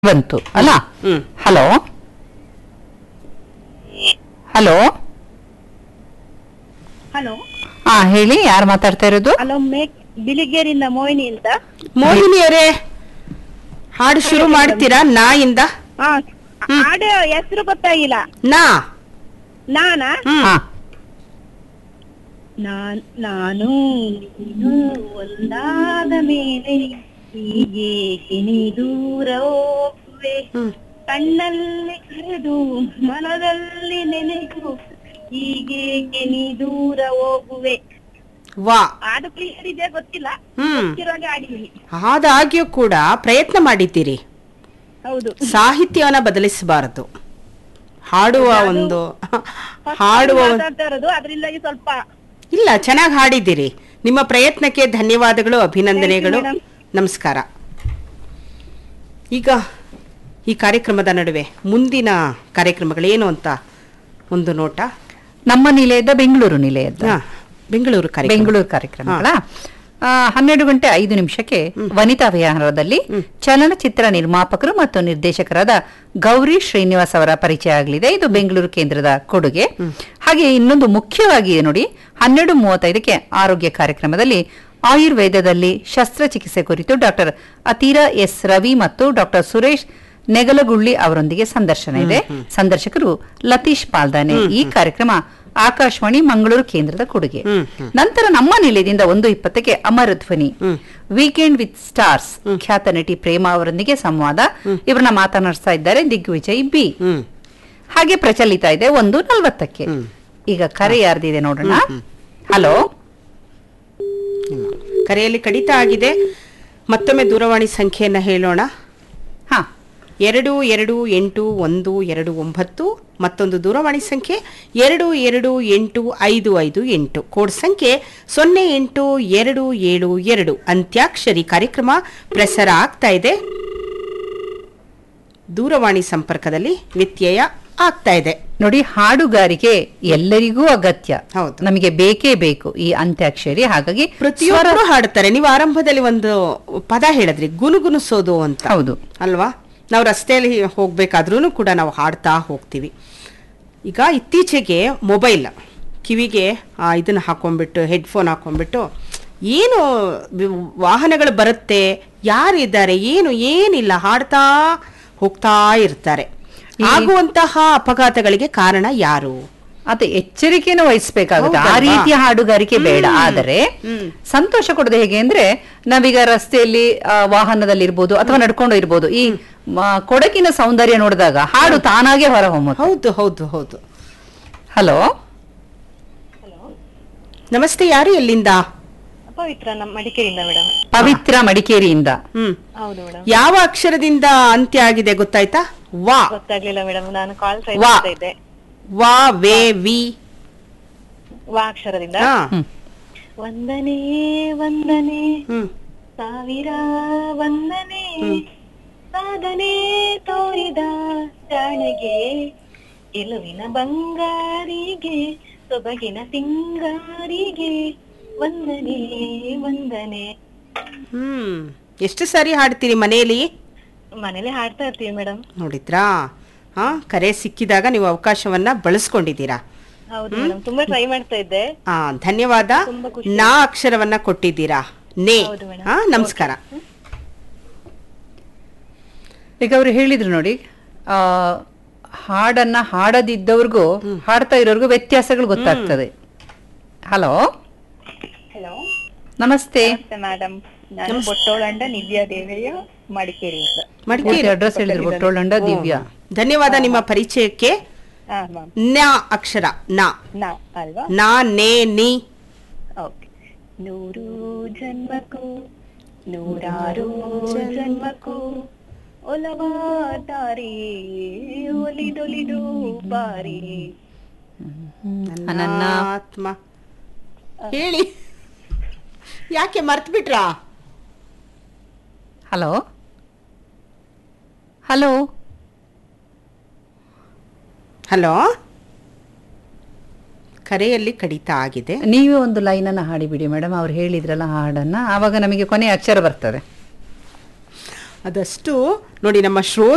ಬಂತು ಅಲ್ಲ ಹ್ಮ್. Hello hello hello ಹಾ ಹೇಳಿ ಯಾರು ಮಾತಾಡ್ತಾ ಇರೋದು ಹಲೋ ಮೇಕ್ ಬಿಳಿಗೇರಿಂದ ಮೋಹಿನಿ ಅಂತ ಮೋಹಿನಿಯವರೇ ಹಾಡು ಶುರು ಮಾಡ್ತೀರಾ ನಾಯಿಂದ ಹಾ ಹಾಡು ಹೆಸರು ಗೊತ್ತಾಗಿಲ್ಲ ನಾ ನಾನಾ ಹ್ಮ್ ಹಾ ನಾನ್ ನಾನು ನೀನು ಒಂದಾದ ಮೇಲೆ ಹೀಗೇಕೆ ನೀ ದೂರ ಹೋಗುವೆ ಹ್ಮ್. ಕಣ್ಣಲ್ಲಿ ಕರೆದು ಮನದಲ್ಲಿ ನೆನೆದು ಹೀಗೇಕೆ ನೀ ದೂರ ಹೋಗುವೆ ವಾ ಹಾಡು ಕ್ಲಿಯರ್ ಇದೆ ಗೊತ್ತಿಲ್ಲ ಹ್ಮ್ ಗೊತ್ತಿರೋಗೆ ಹಾಡಿದೀನಿ ಆದಾಗ್ಯೂ ಕೂಡ ಪ್ರಯತ್ನ ಮಾಡಿದ್ದೀರಿ ಹೌದು ಸಾಹಿತ್ಯವನ್ನ ಬದಲಿಸಬಾರದು ಹಾಡುವ ಒಂದು First ಹಾಡುವ time ಒಂದು- ಮಾತಾಡ್ತಾ ಇರೋದು ಅದ್ರಿಂದಾಗಿ ಸ್ವಲ್ಪ ಇಲ್ಲ ಚೆನ್ನಾಗಿ ಹಾಡಿದ್ದೀರಿ ನಿಮ್ಮ ಪ್ರಯತ್ನಕ್ಕೆ ಧನ್ಯವಾದಗಳು ಅಭಿನಂದನೆಗಳು Thank you, ನಮಸ್ಕಾರ ಈಗ ಈ ಕಾರ್ಯಕ್ರಮದ ನಡುವೆ ಮುಂದಿನ ಕಾರ್ಯಕ್ರಮಗಳೇನು ಅಂತ ಒಂದು ನೋಟ ನಮ್ಮ ನಿಲಯದ ಬೆಂಗಳೂರು ನಿಲಯದ ಹಾ, ಬೆಂಗಳೂರು ಕಾರ್ಯಕ್ರಮ ಬೆಂಗಳೂರು ಕಾರ್ಯಕ್ರಮಗಳ ಆ, ಹನ್ನೆರಡು ಗಂಟೆ ಐದು ನಿಮಿಷಕ್ಕೆ ವನಿತಾ ವಿಹಾರದಲ್ಲಿ ಚಲನಚಿತ್ರ ನಿರ್ಮಾಪಕರು ಮತ್ತು ನಿರ್ದೇಶಕರಾದ ಗೌರಿ ಶ್ರೀನಿವಾಸ್ ಅವರ ಪರಿಚಯ ಆಗಲಿದೆ ಇದು ಬೆಂಗಳೂರು ಕೇಂದ್ರದ ಕೊಡುಗೆ ಹಾಗೆ ಇನ್ನೊಂದು ಮುಖ್ಯವಾಗಿ ನೋಡಿ ಹನ್ನೆರಡು ಮೂವತ್ತೈದಕ್ಕೆ ಆರೋಗ್ಯ ಕಾರ್ಯಕ್ರಮದಲ್ಲಿ ಆಯುರ್ವೇದದಲ್ಲಿ ಶಸ್ತ್ರಚಿಕಿತ್ಸೆ ಕುರಿತು ಡಾಕ್ಟರ್ ಅತೀರಾ ಎಸ್ ರವಿ ಮತ್ತು ಡಾಕ್ಟರ್ ಸುರೇಶ್ ನೆಗಲಗುಳ್ಳಿ ಅವರೊಂದಿಗೆ ಸಂದರ್ಶನ ಇದೆ ಸಂದರ್ಶಕರು ಲತೀಶ್ ಪಾಲ್ದಾನೆ ಈ ಕಾರ್ಯಕ್ರಮ ಆಕಾಶವಾಣಿ ಮಂಗಳೂರು ಕೇಂದ್ರದ ಕೊಡುಗೆ ಹ್ಮ್, ನಂತರ ನಮ್ಮ ನಿಲಯದಿಂದ ಒಂದು ಇಪ್ಪತ್ತಕ್ಕೆ ಅಮರ ಧ್ವನಿ ವೀಕೆಂಡ್ ವಿತ್ ಸ್ಟಾರ್ಸ್ ಖ್ಯಾತ ನಟಿ ಪ್ರೇಮ ಅವರೊಂದಿಗೆ ಸಂವಾದ ಇವರನ್ನ ಮಾತನಾಡಿಸ್ತಾ ಇದ್ದಾರೆ ದಿಗ್ವಿಜಯ್ ಬಿ ಹ್ಮ್ ಹಾಗೆ ಪ್ರಚಲಿತ ಇದೆ ಒಂದು ನಲ್ವತ್ತಕ್ಕೆ ಈಗ ಕರೆ ಯಾರ್ದಿದೆ ನೋಡೋಣ ಹಲೋ ಕರೆಯಲ್ಲಿ ಕಡಿತ ಆಗಿದೆ ಮತ್ತೊಮ್ಮೆ ದೂರವಾಣಿ ಸಂಖ್ಯೆಯನ್ನ ಹೇಳೋಣ ಹಾ ಎರಡು ಎರಡು ಎಂಟು ಒಂದು ಎರಡು ಒಂಬತ್ತು ಮತ್ತೊಂದು ದೂರವಾಣಿ ಸಂಖ್ಯೆ ಎರಡು ಎರಡು ಎಂಟು ಐದು ಐದು ಎಂಟು ಕೋಡ್ ಸಂಖ್ಯೆ ಸೊನ್ನೆ ಎಂಟು ಎರಡು ಏಳು ಎರಡು ಅಂತ್ಯಾಕ್ಷರಿ ಕಾರ್ಯಕ್ರಮ ಪ್ರಸಾರ ಆಗ್ತಾ ಇದೆ ದೂರವಾಣಿ ಸಂಪರ್ಕದಲ್ಲಿ ವ್ಯತ್ಯಯ ಆಗ್ತಾ ಇದೆ ನೋಡಿ ಹಾಡುಗಾರಿಕೆ ಎಲ್ಲರಿಗೂ ಅಗತ್ಯ ಹೌದು. ನಮಗೆ ಬೇಕೇ ಬೇಕು ಈ ಅಂತ್ಯಾಕ್ಷರಿ ಹಾಗಾಗಿ ಪ್ರತಿಯೊಬ್ಬರು ಹಾಡ್ತಾರೆ ನೀವು ಆರಂಭದಲ್ಲಿ ಒಂದು ಪದ ಹೇಳಿದ್ರಿ ಗುನುಗುನುಸೋದು ಅಂತ ಹೌದು ಅಲ್ವಾ ನಾವು ರಸ್ತೆಯಲ್ಲಿ ಹೋಗ್ಬೇಕಾದ್ರೂ ಕೂಡ ನಾವು ಹಾಡ್ತಾ ಹೋಗ್ತೀವಿ ಈಗ ಇತ್ತೀಚೆಗೆ ಮೊಬೈಲ್ ಕಿವಿಗೆ ಆ, ಇದನ್ನ ಹಾಕೊಂಡ್ಬಿಟ್ಟು ಹೆಡ್ಫೋನ್ ಹಾಕೊಂಡ್ಬಿಟ್ಟು ಏನು ವಿ- ವಾಹನಗಳು ಬರುತ್ತೆ ಯಾರಿದ್ದಾರೆ ಏನು ಏನಿಲ್ಲ ಹಾಡ್ತಾ ಹೋಗ್ತಾ ಇರ್ತಾರೆ ಆಗುವಂತಹ ಅಪಘಾತಗಳಿಗೆ ಕಾರಣ ಯಾರು ಅದೇ ಎಚ್ಚರಿಕೆಯನ್ನು ವಹಿಸಬೇಕಾಗುತ್ತೆ ಆ ಹೌದಲ್ವಾ? ರೀತಿಯ ಹಾಡುಗಾರಿಕೆ ಬೇಡ ಆದರೆ ಹ್ಮ್. ಸಂತೋಷ ಕೊಡೋದು ಹೇಗೆ ಅಂದ್ರೆ ನಾವೀಗ ರಸ್ತೆಯಲ್ಲಿ ಆ, ವಾಹನದಲ್ಲಿರ್ಬೋದು ಅಥವಾ ನಡ್ಕೊಂಡು ಇರ್ಬೋದು ಈ ಮ, ಕೊಡಗಿನ ಸೌಂದರ್ಯ ನೋಡಿದಾಗ ಹಾಡು ತಾನಾಗೆ ಹೊರ ಹೊಮ್ಮುತ್ತೆ ಹೌದು ಹೌದು ಹೌದು ಹಲೋ ನಮಸ್ತೆ ಯಾರು ಎಲ್ಲಿಂದ ಪವಿತ್ರ ನಮ್ಮ ಮಡಿಕೇರಿಯಿಂದ ಮೇಡಮ್ ಪವಿತ್ರ ಮಡಿಕೇರಿಯಿಂದ ಹ್ಮ್ ಹೌದು ಮೇಡಮ್ ಯಾವ ಅಕ್ಷರದಿಂದ ಅಂತ್ಯ ಆಗಿದೆ ಗೊತ್ತಾಯ್ತಾ ವಾ ಗೊತ್ತಾಗ್ಲಿಲ್ಲ ಮೇಡಮ್ ನಾನು ಕಾಲ್ ಟ್ರೈ ವಾ. ಮಾಡ್ತಾ ಇದ್ದೆ ವಾ ವೇ ವಿ ವಾ ಅಕ್ಷರದಿಂದ ಹಾ ಹ್ಮ್. ವಂದನೆ ವಂದನೆ ಹ್ಮ್ ಸಾವಿರ ವಂದನೆ ಸಾಧನೆ ತೋರಿದ ಜಾಣಗೆ ಗೆಲುವಿನ ಬಂಗಾರಿಗೆ ಸೊಬಗಿನ ಸಿಂಗಾರಿಗೆ ವಂದನೆ ವಂದನೆ ಹ್ಮ್ ಎಷ್ಟು ಸಾರಿ ಹಾಡ್ತೀರಿ ಮನೆಯಲ್ಲಿ ಮನೇಲಿ ಹಾಡ್ತಾ ಇರ್ತೀವಿ ಮೇಡಮ್ ನೋಡಿದ್ರಾ ಹಾ ಕರೆ ಸಿಕ್ಕಿದಾಗ ನೀವು ಅವಕಾಶವನ್ನ ಬಳಸ್ಕೊಂಡಿದ್ದೀರಾ ಹೌದು ಮೇಡಮ್ ತುಂಬಾ ಟ್ರೈ ಮಾಡ್ತಾ ಇದ್ದೆ ಆ ಧನ್ಯವಾದ ತುಂಬಾ ಖುಷಿ ನಾ ಅಕ್ಷರವನ್ನ ಕೊಟ್ಟಿದ್ದೀರಾ ನೇ ಹೌದು ಮೇಡಮ್. ಹಾ ನಮಸ್ಕಾರ ಈಗ ಅವರು ಹೇಳಿದ್ರು ನೋಡಿ ಆ ಹಾಡನ್ನ ಹಾಡದಿದ್ದವ್ರಿಗೂ ಹಾಡ್ತಾ ಇರೋರ್ಗೂ ವ್ಯತ್ಯಾಸಗಳು ಗೊತ್ತಾಗ್ತದೆ ಹಲೋ ಹಲೋ ನಮಸ್ತೆ ನಮಸ್ತೆ ಮೇಡಮ್ ನಾನು ಬೊಟ್ಟೋಳಂಡ ನಿವ್ಯಾ ದೇವಿಯ ಮಡಿಕೇರಿಯಿಂದ ಮಡಿಕೇರಿ ಅಡ್ರೆಸ್ ಹೇಳಿದ್ರು ಬೊಟ್ಟೋಳಂಡ ದಿವ್ಯಾ ಧನ್ಯವಾದ ನಿಮ್ಮ ಪರಿಚಯಕ್ಕೆ ಹಾ ಮ್ಯಾಮ್ ನ ಅಕ್ಷರ ನಾ ನಾ ಅಲ್ವಾ ನಾ ನೇ ನೀ ಓಕೆ ನೂರು ಜನ್ಮಕ್ಕೂ ನೂರಾರು ಜನ್ಮಕ್ಕೂ ಒಲವಾದಾರಿ ಒಲಿದೊಲಿದು ಬಾರಿ ನನ್ನ ಆತ್ಮ ಹೇಳಿ ಯಾಕೆ ಮರ್ತ್ ಬಿಟ್ರಾ ಹಲೋ ಹಲೋ ಹಲೋ ಕರೆಯಲ್ಲಿ ಕಡಿತ ಆಗಿದೆ ನೀವೇ ಒಂದು ಲೈನನ್ನು ಹಾಡಿಬಿಡಿ ಮೇಡಮ್ ಅವ್ರು ಹೇಳಿದ್ರಲ್ಲ ಹಾಡನ್ನ ಆವಾಗ ನಮಗೆ ಕೊನೆಯ ಅಕ್ಷರ ಬರ್ತದೆ ಅದಷ್ಟು ನೋಡಿ ನಮ್ಮ ಶ್ರೋ